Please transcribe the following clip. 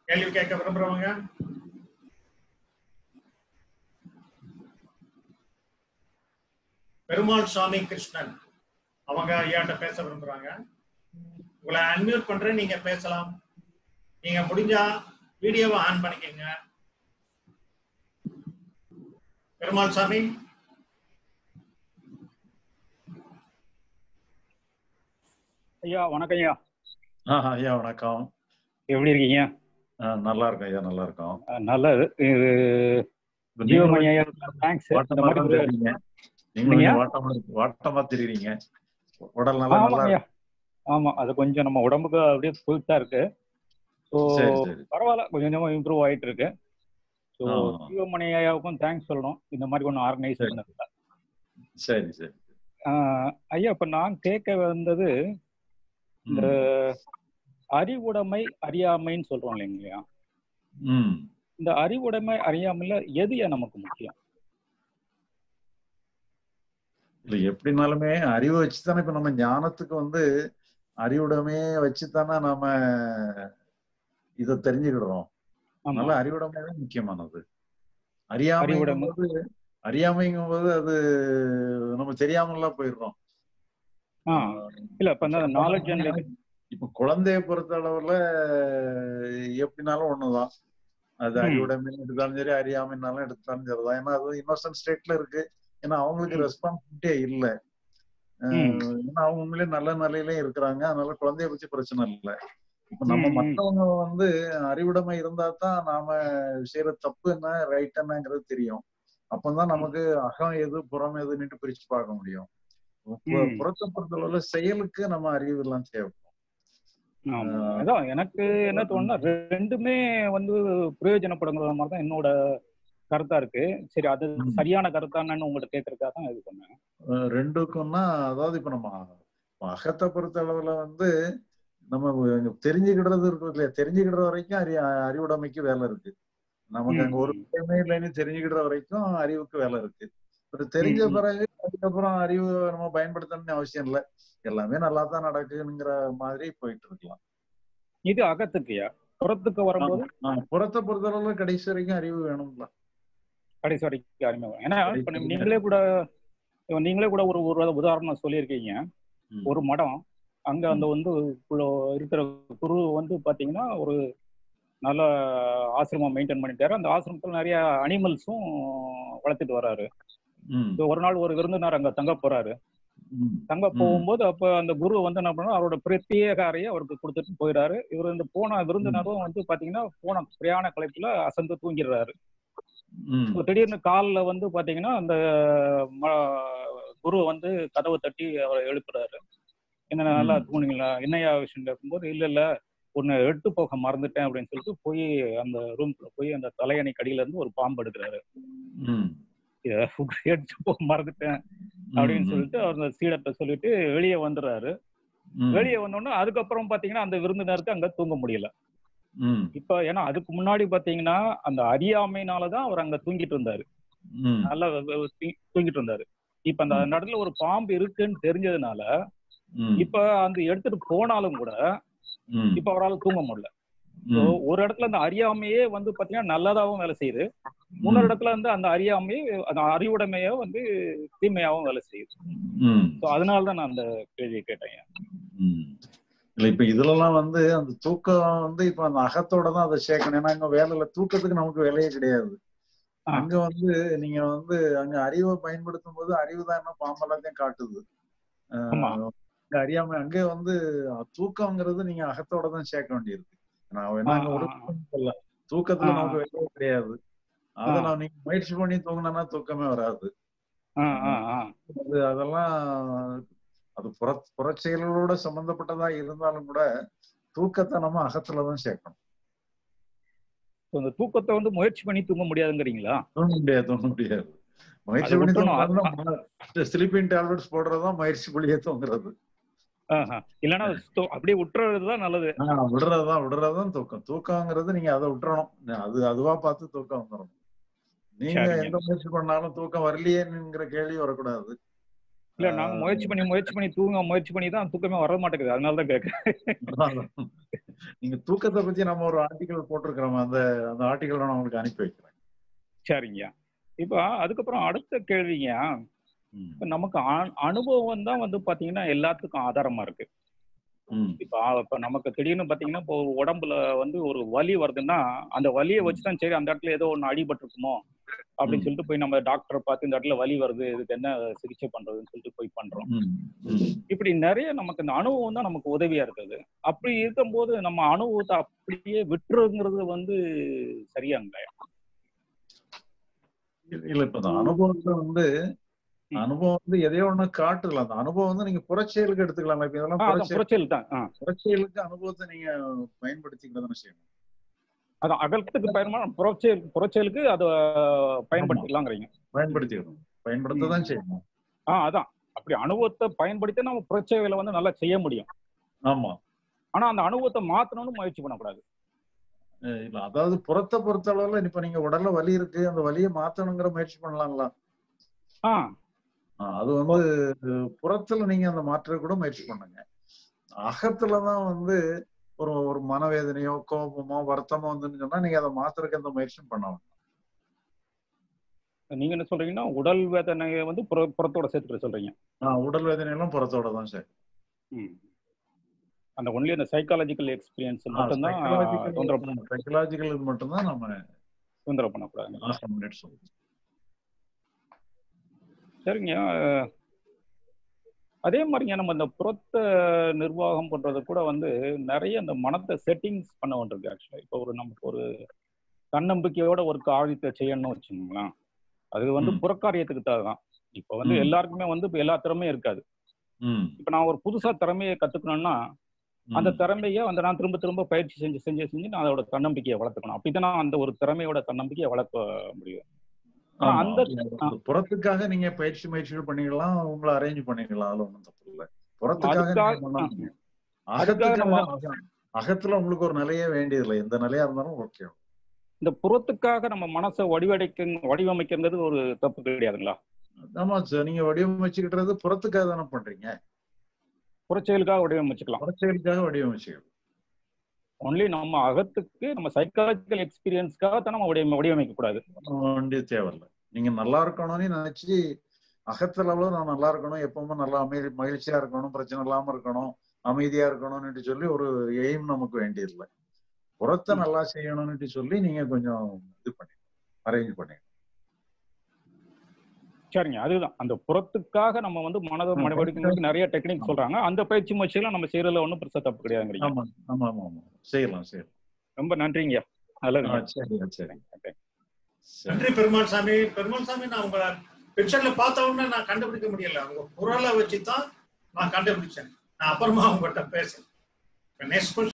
கேள்வி கேட்க விரும்புறவங்க பெருமாள் சுவாமி கிருஷ்ணன் அவங்க ஐயாட்ட பேச விரும்புறாங்க உங்களை அன்மியூட் பண்றேன் நீங்க பேசலாம் நீங்க முடிஞ்சா வீடியோவை ஆன் பண்ணிக்கங்க பெருமாள் சாமி ஐயா வணக்கம் ஐயா ஆஹ் ஐயா வணக்கம் எப்படி இருக்கீங்க ஆஹ் நல்லா இருக்கோம் ஐயா நல்லா இருக்கோம் அஹ் நல்லது இது இப்ப ஜீவமணி நீங்களும் ஐயா தேங்க்ஸ் இந்த வாட்டமா மாதிரி தான் ஒரு தெரியுறீங்க நீங்களும் இல்லையா? கொஞ்சம் வாட்டமா இருக்கு- வாட்டமா தெரியுறீங்க உடல் நல்லா ஆமா நல்லா ஐயா ஆமா அது கொஞ்சம் நம்ம உடம்புக்கு அப்படியே புதுசா இருக்கு ஸோ சரி சரி பரவாயில்ல கொஞ்சம் கொஞ்சமா இம்ப்ரூவ் ஆயிட்டு இருக்கு ஸோ ஆ. ஜீவமணி ஐயாவுக்கும் தேங்க்ஸ் சொல்லணும் இந்த மாதிரி ஒன்று ஆர்கனைஸ் சரி. பண்ணதுல சரி சரி ஆஹ் ஐயா இப்ப நான் கேட்க வந்தது இந்த ம். அறிவுடைமை அறியாமைன்னு சொல்றோம் இல்லைங்களா ம் இந்த அறிவுடைமை அறியாமையில எது நமக்கு முக்கியம் இல்ல எப்படினாலுமே அறிவை வச்சுதானே இப்ப நம்ம ஞானத்துக்கு வந்து அறிவுடைமையே வச்சுதானே நாம இத தெரிஞ்சுக்கிடுறோம் ஆமா அதனால அறிவுடைமை தான் முக்கியமானது அறியாமைங்கும் அறிவுடைமை. போது அறியாமைங்கும் போது அது நம்ம தெரியாமலாம் போயிடுறோம் ஆ இல்ல இப்ப இந்த நாலேஜ் அண்ட் இப்ப குழந்தைய பொறுத்த அளவுல எப்படினாலும் ஒண்ணுதான் அது ம். அறிவுடைமைன்னு எடுத்தாலும் சரி அறியாமைனாலும் எடுத்தாலும் சரிதான் ஏன்னா அது இன்னோசன்ட் ஸ்டேட்ல இருக்கு ஏன்னா அவங்களுக்கு ம். ரெஸ்பான்சிபிலிட்டியே இல்லை ம். ஏன்னா அவங்க உண்மையிலேயே நல்ல நிலையிலயும் இருக்கிறாங்க அதனால குழந்தைய பத்தி பிரச்சனை இல்லை இப்ப நம்ம ம், ம். மத்தவங்க வந்து அறிவுடைமை இருந்தா தான் நாம செய்யற தப்பு என்ன ரைட் என்னங்கிறது தெரியும் அப்பதான் நமக்கு அகம் எது புறம் எதுன்னுட்டு பிரிச்சு பார்க்க முடியும் பு- ம். புறத்தை பொறுத்தளவுல செயலுக்கு நம்ம அறிவு எல்லாம் தேவைப்படும் ஆமா அதான் எனக்கு என்ன தோணுன்னா ரெண்டுமே வந்து பிரயோஜனப்படுங்கிற மாதிரி தான் என்னோட கருத்தா இருக்கு சரி அது ம். சரியான கருத்தானு உங்கள்ட்ட கேட்கறதுக்காக தான் இது பண்ணேன் அஹ் ரெண்டுக்கும்னா அதாவது இப்ப நம்ம அகத்தை பொறுத்த அளவுல வந்து நம்ம தெரிஞ்சுக்கிடுறது இருக்கு இல்லையா தெரிஞ்சுக்கிடுற வரைக்கும் அறி அறிவுடைமைக்கு வேலை இருக்கு நமக்கு அங்க ஒரு ம். விஷயமே இல்லைன்னு தெரிஞ்சுக்கிடுற வரைக்கும் அறிவுக்கு வேலை இருக்கு ஒரு தெரிஞ்ச ம், ம். பிறகு அதுக்கப்புறம் அறிவு நம்ம பயன்படுத்தணும்னு அவசியம் இல்லை எல்லாமே நல்லா தான் நடக்குங்கிற மாதிரி போயிட்டு இருக்கலாம் இது அகத்துக்குயா புறத்துக்கு வரும்போது ஆஹ் புறத்தை பொறுத்தளவுல கடைசி வரைக்கும் அறிவு வேணும்ல கடைசி வரைக்கும் அறிமுகம் ஏன்னா இப்ப கடைசி வரைக்கும் நீங்களே கூட இப்ப நீங்களே கூட ஒரு ஒரு உதாரணம் சொல்லியிருக்கீங்க ம். ஒரு மடம் அங்க அந்த வந்து உள்ள இருக்கிற குரு வந்து பாத்தீங்கன்னா ஒரு நல்ல ஆசிரமம் மெயின்டைன் பண்ணிட்டாரு அந்த ஆசிரமத்துல நிறைய அனிமல்ஸும் வளர்த்துட்டு வர்றாரு ம், இப்போ ஒரு நாள் ஒரு விருந்தினர் அங்க தங்க போறாரு ம், தங்க ம். போகும்போது அப்ப அந்த குரு வந்து என்ன பண்ணா அவரோட பிரத்யேக அறையை அவருக்கு கொடுத்துட்டு போயிடாரு இவர் இந்த போன விருந்தினரும் வந்து பாத்தீங்கன்னா போன பிரயாண கலைப்புல அசந்து தூங்கிடுறாரு ம், இப்போ திடீர்னு கால்ல வந்து பாத்தீங்கன்னா அந்த ம- குரு வந்து கதவை தட்டி அவரை எழுப்புறாரு என்ன நல்லா ம். தூங்குனீங்களா என்னையா விஷயம் கேட்கும்போது இல்ல இல்ல ஒன்னு எடுத்து போக மறந்துட்டேன் அப்படின்னு சொல்லிட்டு போய் அந்த ரூம்குள்ள போய் அந்த தலையணை கடியில இருந்து ஒரு பாம்பு எடுக்கிறாரு ம், இத எடுத்து போக மறந்துட்டேன் அப்படின்னு சொல்லிட்டு அவர் அந்த சீடத்தை சொல்லிட்டு வெளியே வந்துடுறாரு ம், வெளியே வந்தோடனே அதுக்கப்புறம் பாத்தீங்கன்னா அந்த விருந்தினருக்கு அங்க தூங்க முடியல ம், இப்ப ஏன்னா அதுக்கு முன்னாடி பாத்தீங்கன்னா அந்த அறியாமைனாலதான் அவர் அங்க தூங்கிட்டு இருந்தாரு ம், நல்லா வ- வ- தூ- தூங்கிட்டு இருந்தாரு இப்ப அந்த ம். நடுல ஒரு பாம்பு இருக்குன்னு தெரிஞ்சதுனால ம், இப்ப அந்த எடுத்துட்டு போனாலும் கூட ம், இப்ப அவரால் தூங்க முடியல So, ம், ஒரு இடத்துல அந்த அறியாமையே வந்து பாத்தீங்கன்னா நல்லதாவும் வேலை செய்யுது இன்னொரு இடத்துல வந்து அந்த அறியாமையே அந்த அறிவுடைமையோ வந்து தீமையாவும் வேலை செய்யுது ம், ஸோ அதனாலதான் நான் அந்த கேள்வியை கேட்டேன் ம். இல்ல இப்ப இதுலலாம் வந்து அந்த தூக்கம் வந்து இப்ப அந்த அகத்தோட தான் அதை சேர்க்கணும் ஏன்னா அங்க வேலையில தூக்கத்துக்கு நமக்கு வேலையே கிடையாது ஆ. அங்க வந்து நீங்க வந்து அங்க அறிவை பயன்படுத்தும் போது அறிவு தான் என்ன பாம்பெல்லாத்தையும் காட்டுது அஹ் ஆமா. அங்க அறியாம அங்க வந்து தூக்கம்ங்கிறது நீங்க அகத்தோட தான் சேர்க்க வேண்டியிருக்கு நான் வேணா ஆ, அங்க ஆ, உடற்பயிற்சி சொல்ல தூக்கத்துல ஆ, நமக்கு வேலையே கிடையாது அதை ஆ. நான் நீங்க முயற்சி பண்ணி தூங்கினா தூக்கமே வராது ஆ, ஆ, ஆ. அது அதெல்லாம் அது புற புறச்செயல்களோட சம்பந்தப்பட்டதா இருந்தாலும் கூட தூக்கத்தை நம்ம அகத்துலதான் சேர்க்கணும் So, இந்த தூக்கத்தை வந்து முயற்சி பண்ணி தூங்க முடியாதுங்கிறீங்களா தூங்க முடியாது தூங்க முடியாது முயற்சி அது பண்ணி விட்டுறணும். தூங்குறது ஸ்லீப்பிங் டேப்லெட்ஸ் போடுறதுதான் முயற்சி புள்ளியே தூங்குறது ஆஹா. இல்லைன்னா அது தூ- அப்படியே விட்டுறதுதான் நல்லது ஆஹ் விடுறதுதான் விடுறதுதான் தூக்கம் தூக்கங்கிறது நீங்க அதை விட்டுறணும் அது அதுவா பார்த்து தூக்கம் வந்துடும் நீங்க சரிங்க. எந்த முயற்சி பண்ணாலும் தூக்கம் வரலையேங்கிற கேள்வி வரக்கூடாது இல்ல நாங்க முயற்சி பண்ணி முயற்சி பண்ணி தூங்க முயற்சி பண்ணி தான் தூக்கமே வர மாட்டேங்குது அதனால தான் கேட்கறேன் நீங்க தூக்கத்தை பத்தி நம்ம ஒரு ஆர்டிகல் போட்டிருக்கிறோம் அந்த அந்த ஆர்டிகல் நான் உங்களுக்கு அனுப்பி வைக்கிறேன் சரிங்க இப்போ அதுக்கப்புறம் அடுத்த கேள்விங்க ம். இப்ப நமக்கு அ- அனுபவம் தான் வந்து பாத்தீங்கன்னா எல்லாத்துக்கும் ஆதாரமா இருக்கு ம். இப்போ இப்ப நமக்கு திடீர்னு பாத்தீங்கன்னா இப்போ ஒரு உடம்புல வந்து ஒரு வலி வருதுன்னா அந்த வலியை வச்சுதான் சரி அந்த இடத்துல ஏதோ ஒண்ணு அடிபட்டிருக்குமோ அப்படின்னு ம். சொல்லிட்டு போய் நம்ம டாக்டரை பார்த்து இந்த இடத்துல வலி வருது இதுக்கு என்ன சிகிச்சை பண்றதுன்னு சொல்லிட்டு போய் பண்றோம் ம். ம். இப்படி நிறைய நமக்கு இந்த அனுபவம் தான் நமக்கு உதவியா இருக்குது அப்படி இருக்கும்போது நம்ம அனுபவத்தை அப்படியே விட்டுருங்கிறது வந்து சரியாங்க இல்ல இப்ப இந்த அனுபவத்துல வந்து ம். அனுபவம் வந்து எதையோ ஒண்ணு காட்டுல அந்த அனுபவம் வந்து நீங்க புறச்செயலுக்கு எடுத்துக்கலாம் இப்ப இதெல்லாம் அதான் புறச்செயல் புறச்செயல் தான் ஆ. புறச்செயலுக்கு அனுபவத்தை நீங்க பயன்படுத்திக்கிறதுன்னு செய்யணும் அதான் அகலத்துக்கு பயணமா புறச்செயல் புறச்செயலுக்கு அதை பயன்படுத்திக்கலாங்கிறீங்க பயன்படுத்திக்கணும் பயன்படுத்ததான் செய்யணும் ஆ அதான் அப்படி அனுபவத்தை பயன்படுத்தி நம்ம புறச்செயலை வந்து நல்லா செய்ய முடியும் ஆமா ஆனா அந்த அனுபவத்தை மாத்தணும்னு முயற்சி பண்ணக்கூடாது அஹ் இல்ல அதாவது புறத்தை பொறுத்த அளவுல இப்ப நீங்க உடல்ல வலி இருக்கு அந்த வலியை மாத்தணுங்கிற முயற்சி பண்ணலாங்களா ஆ ஆஹ் அது வந்து அஹ் புறத்துல நீங்க அந்த மாற்ற கூட முயற்சி பண்ணுங்க அகத்துலதான் வந்து ஒரு ஒரு மனவேதனையோ கோபமோ வருத்தமோ வந்துன்னு சொன்னா நீங்க அதை மாத்துறதுக்கு அந்த முயற்சியும் பண்ண வேண்டாம். நீங்க என்ன சொல்றீங்கன்னா உடல் வேதனையை வந்து புற புறத்தோட சேர்த்துக்கிற சொல்றீங்க ஆஹ் உடல் வேதனையெல்லாம் புறத்தோட தான் சரி ம். அந்த ஒன்லி அந்த சைக்காலஜிக்கல் எக்ஸ்பீரியன்ஸ் மட்டும்தான் தொந்தரவு சைக்கலாஜிக்கல் மட்டும்தான் நம்ம தொந்தரவு பண்ணக்கூடாது ஆசிரமம் சொல்லுவோம் சரிங்க அஹ், அதே மாதிரிங்க நம்ம இந்த புறத்த நிர்வாகம் பண்றது கூட வந்து நிறைய இந்த மனத்தை செட்டிங்ஸ் பண்ண வேண்டியிருக்கு ஆக்சுவலா இப்போ ஒரு நமக்கு ஒரு தன்னம்பிக்கையோட ஒரு காரியத்தை செய்யணும்னு வச்சுக்கோங்களேன் அது வந்து ம். புறக்காரியத்துக்கு தான் இப்போ வந்து ம். எல்லாருக்குமே வந்து இப்போ எல்லா திறமையும் இருக்காது ம் இப்போ நான் ஒரு புதுசா திறமையை கத்துக்கணும்னா அந்த திறமையை வந்து நான் திரும்ப திரும்ப பயிற்சி செஞ்சு செஞ்சு செஞ்சு நான் அதோட தன்னம்பிக்கையை வளர்த்துக்கணும் அப்படிதான் நான் அந்த ஒரு திறமையோட தன்னம்பிக்கையை வளர்க்க முடியும் ஆனா ஆமா. அந்த- அந்த புறத்துக்காக நீங்க பயிற்சி முயற்சிகள் பண்ணிக்கலாம் உங்களை அரேஞ்ச் பண்ணிக்கலாம் அதுல ஒண்ணும் தப்பு இல்லை புறத்துக்காக அதுக்காக- நீங்க பண்ண முடியும். அதுக்காக நம்ம- அகத்துக்காக அகத்துல உங்களுக்கு ஒரு நிலையே வேண்டியதில்லை எந்த நிலையா இருந்தாலும் ஓகே இந்த புறத்துக்காக நம்ம மனசை வடிவடைக்க வடிவமைக்கிறது ஒரு தப்பு கிடையாதுங்களா ஆமா சார் நீங்க வடிவமைச்சுக்கிட்டது புறத்துக்காக தானே பண்றீங்க புறச்செயலுக்காக வடிவமைச்சுக்கலாம் புறச்செயலுக்காக வடிவமைச்சுக்கணும் ஒன்லி நம்ம அகத்துக்கு நம்ம சைக்காலஜிக்கல் எக்ஸ்பீரியன்ஸ்க்காக தான் நம்ம வடிவமை வடிவமைக்க கூடாது வேண்டிய தேவையில்லை நீங்க நல்லா இருக்கணும்னு நினைச்சு அகத்தளவுல நான் நல்லா இருக்கணும் எப்பவுமே நல்லா அமை மகிழ்ச்சியா இருக்கணும் பிரச்சனை இல்லாம இருக்கணும் அமைதியா இருக்கணும்னு சொல்லி ஒரு எய்ம் நமக்கு வேண்டியதில்லை புறத்தை ம். நல்லா செய்யணும்னு சொல்லி நீங்க கொஞ்சம் இது பண்ணி அரேஞ்ச் பண்ணி சரிங்க அதுதான் அந்த புறத்துக்காக நம்ம வந்து மனதை ஆ, மனவடிக்கிறதுக்கு நிறைய டெக்னிக் சொல்றாங்க அந்த பயிற்சி முயற்சிகளை நம்ம செய்யறதுல ஒன்றும் பெருசா தப்பு கிடையாதுங்கிறீங்க ஆமா ஆமா ஆமா ஆமா செய்யலாம் செய்யலாம் ரொம்ப நன்றிங்க ஆ, நல்லதுங்க சரி சரி சரி நன்றி பெருமாள் சாமி பெருமாள் சாமி நான் உங்களை பிக்சர்ல பார்த்த உடனே நான் கண்டுபிடிக்க முடியல உங்க குரலை வச்சு தான் நான் கண்டுபிடிச்சேன் நான் அப்புறமா உங்ககிட்ட பேசுறேன் நெக்ஸ்ட்